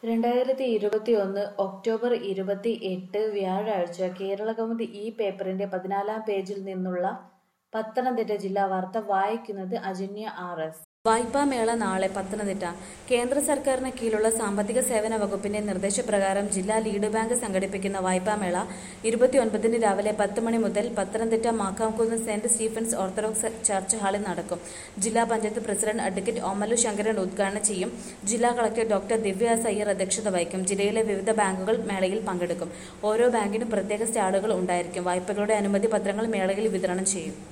രണ്ടായിരത്തി ഇരുപത്തിയൊന്ന് ഒക്ടോബർ ഇരുപത്തി എട്ട് വ്യാഴാഴ്ച കേരളകൗമുദി ഈ പേപ്പറിന്റെ പതിനാലാം പേജിൽ നിന്നുള്ള പത്തനംതിട്ട ജില്ലാ വാർത്ത വായിക്കുന്നത് അജന്യ ആർ എസ് വായ്പാമേള നാളെ പത്തനംതിട്ട കേന്ദ്ര സർക്കാരിന് കീഴിലുള്ള സാമ്പത്തിക സേവന വകുപ്പിന്റെ നിർദ്ദേശപ്രകാരം ജില്ലാ ലീഡ് ബാങ്ക് സംഘടിപ്പിക്കുന്ന വായ്പാമേള ഇരുപത്തിയൊൻപതിന് രാവിലെ പത്ത് മണി മുതൽ Pathanamthitta Makkamkunnu Saint Stephen's Orthodox church ഹാളിൽ നടക്കും ജില്ലാ പഞ്ചായത്ത് പ്രസിഡന്റ് അഡ്വക്കേറ്റ് ഓമലു ശങ്കരൻ ഉദ്ഘാടനം ചെയ്യും ജില്ലാ collector doctor Divya S Iyer അധ്യക്ഷത വഹിക്കും ജില്ലയിലെ വിവിധ ബാങ്കുകൾ മേളയിൽ പങ്കെടുക്കും ഓരോ ബാങ്കിനും പ്രത്യേക സ്റ്റാളുകൾ ഉണ്ടായിരിക്കും വായ്പകളുടെ അനുമതി പത്രങ്ങൾ മേളയിൽ വിതരണം ചെയ്യും